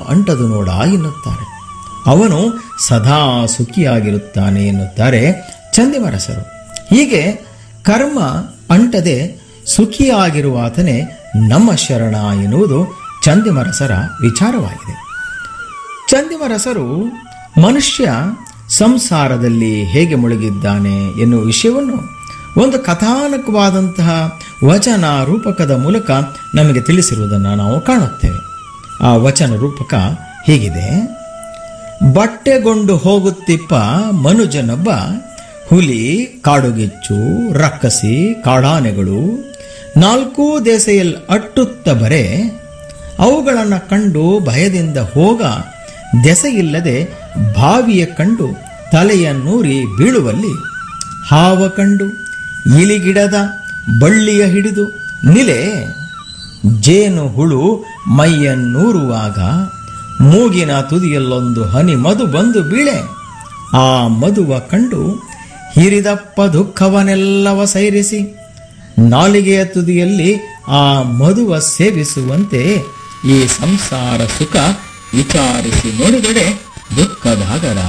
ಅಂಟದು ನೋಡ ಎನ್ನುತ್ತಾರೆ ಅವನು ಸದಾ ಸುಖಿಯಾಗಿರುತ್ತಾನೆ ಎನ್ನುತ್ತಾರೆ ಚಂದಿಮರಸರು ಹೀಗೆ ಕರ್ಮ ಅಂಟದೆ ಸುಖಿಯಾಗಿರುವಾತನೇ ನಮ್ಮ ಶರಣ ಎನ್ನುವುದು ಚಂದಿಮರಸರ ವಿಚಾರವಾಗಿದೆ ಚಂದಿಮರಸರು ಮನುಷ್ಯ ಸಂಸಾರದಲ್ಲಿ ಹೇಗೆ ಮುಳುಗಿದ್ದಾನೆ ಎನ್ನುವ ವಿಷಯವನ್ನು ಒಂದು ಕಥಾನಕವಾದಂತಹ ವಚನ ರೂಪಕದ ಮೂಲಕ ನಮಗೆ ತಿಳಿಸಿರುವುದನ್ನು ನಾವು ಕಾಣುತ್ತೇವೆ ಆ ವಚನ ರೂಪಕ ಹೀಗಿದೆ ಬಟ್ಟೆಗೊಂಡು ಹೋಗುತ್ತಿಪ್ಪ ಮನುಜನೊಬ್ಬ ಹುಲಿ ಕಾಡುಗಿಚ್ಚು ರಕ್ಕಸಿ ಕಾಡಾನೆಗಳು ನಾಲ್ಕೂ ದೇಸೆಯಲ್ಲಿ ಅಟ್ಟುತ್ತ ಬರೆ ಅವುಗಳನ್ನು ಕಂಡು ಭಯದಿಂದ ಹೋಗ ದೆಸೆಯಿಲ್ಲದೆ ಬಾವಿಯ ಕಂಡು ತಲೆಯನ್ನೂರಿ ಬೀಳುವಲ್ಲಿ ಹಾವ ಕಂಡು ಇಲಿಗಿಡದ ಬಳ್ಳಿಯ ಹಿಡಿದು ನಿಲೆ ಜೇನು ಹುಳು ಮೈಯನ್ನೂರುವಾಗ ಮೂಗಿನ ತುದಿಯಲ್ಲೊಂದು ಹನಿ ಮಧು ಬಂದು ಬೀಳೆ ಆ ಮಧುವ ಕಂಡು ಹಿರಿದಪ್ಪ ದುಃಖವನ್ನೆಲ್ಲವ ಸೈರಿಸಿ ನಾಲಿಗೆಯ ತುದಿಯಲ್ಲಿ ಆ ಮಧುವ ಸೇವಿಸುವಂತೆ ಈ ಸಂಸಾರ ಸುಖ ವಿಚಾರಿಸಿ ನೋಡಿದಡೆ ದುಃಖದಾಗರ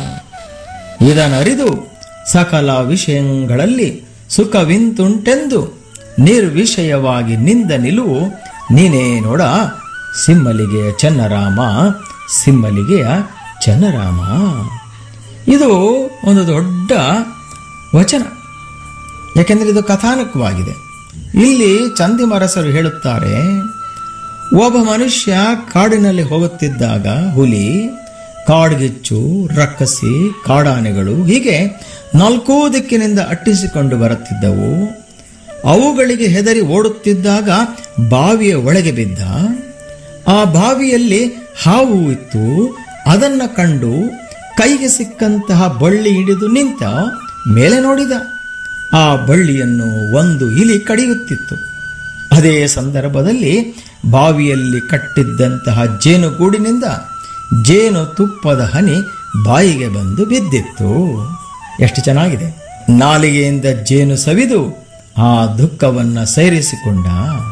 ಇದನರಿದು ಸಕಲ ವಿಷಯಗಳಲ್ಲಿ ಸುಖವಿಂತುಂಟೆಂದು ನಿರ್ವಿಷಯವಾಗಿ ನಿಂದ ನಿಲುವು ನೀನೇ ನೋಡ ಸಿಮ್ಮಲಿಗೆಯ ಚನ್ನರಾಮ ಸಿಮ್ಮಲಿಗೆಯ ಚನ್ನರಾಮ ಇದು ಒಂದು ದೊಡ್ಡ ವಚನ ಯಾಕೆಂದರೆ ಇದು ಕಥಾನಕವಾಗಿದೆ ಇಲ್ಲಿ ಚಂದಿಮರಸರು ಹೇಳುತ್ತಾರೆ ಒಬ್ಬ ಮನುಷ್ಯ ಕಾಡಿನಲ್ಲಿ ಹೋಗುತ್ತಿದ್ದಾಗ ಹುಲಿ ಕಾಡ್ಗಿಚ್ಚು ರಕ್ಕಸಿ ಕಾಡಾನೆಗಳು ಹೀಗೆ ನಾಲ್ಕೂ ದಿಕ್ಕಿನಿಂದ ಅಟ್ಟಿಸಿಕೊಂಡು ಬರುತ್ತಿದ್ದವು ಅವುಗಳಿಗೆ ಹೆದರಿ ಓಡುತ್ತಿದ್ದಾಗ ಬಾವಿಯ ಒಳಗೆ ಬಿದ್ದ ಆ ಬಾವಿಯಲ್ಲಿ ಹಾವು ಇತ್ತು ಅದನ್ನ ಕಂಡು ಕೈಗೆ ಸಿಕ್ಕಂತಹ ಬಳ್ಳಿ ಹಿಡಿದು ನಿಂತ ಮೇಲೆ ನೋಡಿದ ಆ ಬಳ್ಳಿಯನ್ನು ಒಂದು ಇಲಿ ಕಡಿಯುತ್ತಿತ್ತು ಅದೇ ಸಂದರ್ಭದಲ್ಲಿ ಬಾವಿಯಲ್ಲಿ ಕಟ್ಟಿದ್ದಂತಹ ಜೇನುಗೂಡಿನಿಂದ ಜೇನು ತುಪ್ಪದ ಹನಿ ಬಾಯಿಗೆ ಬಂದು ಬಿದ್ದಿತ್ತು ಎಷ್ಟು ಚೆನ್ನಾಗಿದೆ ನಾಲಿಗೆಯಿಂದ ಜೇನು ಸವಿದು ಆ ದುಃಖವನ್ನ ಸೇರಿಸಿಕೊಂಡ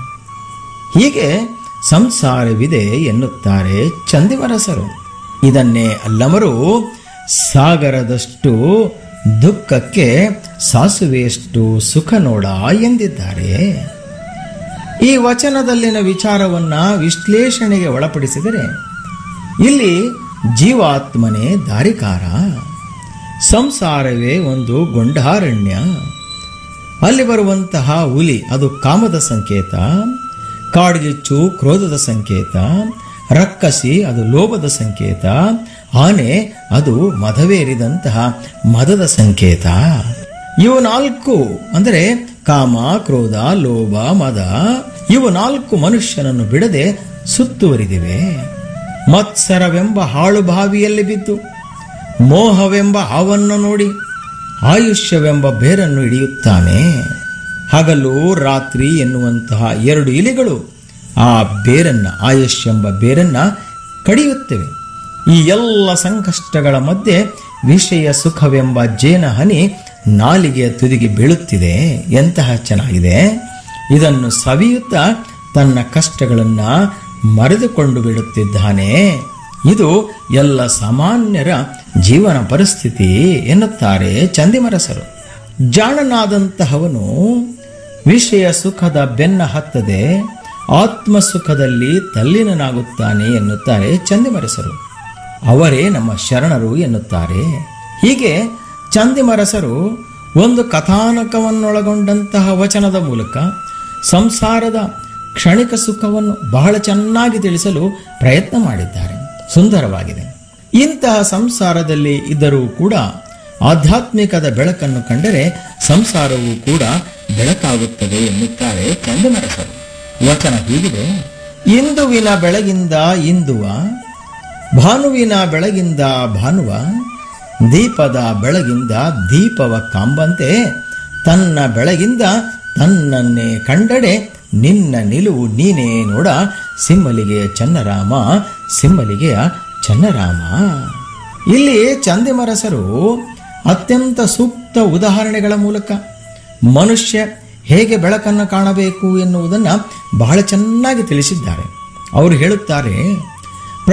ಹೀಗೆ ಸಂಸಾರವಿದೆ ಎನ್ನುತ್ತಾರೆ ಚಂದಿವರಸರು ಇದನ್ನೇ ಅಲ್ಲಮರು ಸಾಗರದಷ್ಟು ದುಃಖಕ್ಕೆ ಸಾಸುವೆಯಷ್ಟು ಸುಖ ನೋಡ ಎಂದಿದ್ದಾರೆ ಈ ವಚನದಲ್ಲಿನ ವಿಚಾರವನ್ನ ವಿಶ್ಲೇಷಣೆಗೆ ಒಳಪಡಿಸಿದರೆ ಇಲ್ಲಿ ಜೀವಾತ್ಮನೇ ದಾರಿಕಾರ ಸಂಸಾರವೇ ಒಂದು ಗೊಂಡಾರಣ್ಯ ಅಲ್ಲಿ ಬರುವಂತಹ ಹುಲಿ ಅದು ಕಾಮದ ಸಂಕೇತ ಕಾಡ್ಗಿಚ್ಚು ಕ್ರೋಧದ ಸಂಕೇತ ರಕ್ಕಸಿ ಅದು ಲೋಭದ ಸಂಕೇತ ಆನೆ ಅದು ಮದವೇರಿದಂತಹ ಮದದ ಸಂಕೇತ ಇವು ನಾಲ್ಕು ಅಂದರೆ ಕಾಮ ಕ್ರೋಧ ಲೋಭ ಮದ ಇವು ನಾಲ್ಕು ಮನುಷ್ಯನನ್ನು ಬಿಡದೆ ಸುತ್ತುವರಿದಿವೆ ಮತ್ಸರವೆಂಬ ಹಾಳು ಬಾವಿಯಲ್ಲಿ ಬಿದ್ದು ಮೋಹವೆಂಬ ಹಾವನ್ನು ನೋಡಿ ಆಯುಷ್ಯವೆಂಬ ಬೇರನ್ನು ಹಿಡಿಯುತ್ತಾನೆ ಹಗಲು ರಾತ್ರಿ ಎನ್ನುವಂತಹ ಎರಡು ಇಲಿಗಳು ಆ ಬೇರನ್ನ ಆಯುಷ್ ಎಂಬ ಬೇರನ್ನ ಕಡಿಯುತ್ತವೆ ಈ ಎಲ್ಲ ಸಂಕಷ್ಟಗಳ ಮಧ್ಯೆ ವಿಷಯ ಸುಖವೆಂಬ ಜೇನ ಹನಿ ನಾಲಿಗೆಯ ತುದಿಗೆ ಬೀಳುತ್ತಿದೆ ಎಂತಹ ಚೆನ್ನಾಗಿದೆ ಇದನ್ನು ಸವಿಯುತ್ತಾ ತನ್ನ ಕಷ್ಟಗಳನ್ನ ಮರೆದುಕೊಂಡು ಬಿಡುತ್ತಿದ್ದಾನೆ ಇದು ಎಲ್ಲ ಸಾಮಾನ್ಯರ ಜೀವನ ಪರಿಸ್ಥಿತಿ ಎನ್ನುತ್ತಾರೆ ಚಂದಿಮರಸರು ಜಾಣನಾದಂತಹವನು ವಿಷಯ ಸುಖದ ಬೆನ್ನ ಹತ್ತದೆ ಆತ್ಮ ಸುಖದಲ್ಲಿ ತಲ್ಲೀನನಾಗುತ್ತಾನೆ ಎನ್ನುತ್ತಾರೆ ಚಂದಿಮರಸರು ಅವರೇ ನಮ್ಮ ಶರಣರು ಎನ್ನುತ್ತಾರೆ ಹೀಗೆ ಚಂದಿಮರಸರು ಒಂದು ಕಥಾನಕವನ್ನೊಳಗೊಂಡಂತಹ ವಚನದ ಮೂಲಕ ಸಂಸಾರದ ಕ್ಷಣಿಕ ಸುಖವನ್ನು ಬಹಳ ಚೆನ್ನಾಗಿ ತಿಳಿಸಲು ಪ್ರಯತ್ನ ಮಾಡಿದ್ದಾರೆ ಸುಂದರವಾಗಿದೆ ಇಂತಹ ಸಂಸಾರದಲ್ಲಿ ಇದ್ದರೂ ಕೂಡ ಆಧ್ಯಾತ್ಮಿಕದ ಬೆಳಕನ್ನು ಕಂಡರೆ ಸಂಸಾರವೂ ಕೂಡ ಬೆಳಕಾಗುತ್ತದೆ ಎನ್ನುತ್ತಾರೆ ಚಂದಮರಸರು ವಚನ ಹೀಗಿದೆ ಇಂದುವಿನ ಬೆಳಗಿಂದ ಇಂದುವ ಭಾನುವಿನ ಬೆಳಗಿಂದ ಭಾನುವ ದೀಪದ ಬೆಳಗಿಂದ ದೀಪವ ಕಾಂಬಂತೆ ತನ್ನ ಬೆಳಗಿಂದ ತನ್ನನ್ನೇ ಕಂಡಡೆ ನಿನ್ನ ನಿಲುವು ನೀನೇ ನೋಡ ಸಿಮ್ಮಲಿಗೆಯ ಚನ್ನರಾಮ ಸಿಮ್ಮಲಿಗೆಯ ಚನ್ನರಾಮ ಇಲ್ಲಿ ಚಂದಿಮರಸರು ಅತ್ಯಂತ ಸೂಕ್ತ ಉದಾಹರಣೆಗಳ ಮೂಲಕ ಮನುಷ್ಯ ಹೇಗೆ ಬೆಳಕನ್ನು ಕಾಣಬೇಕು ಎನ್ನುವುದನ್ನು ಬಹಳ ಚೆನ್ನಾಗಿ ತಿಳಿಸಿದ್ದಾರೆ ಅವರು ಹೇಳುತ್ತಾರೆ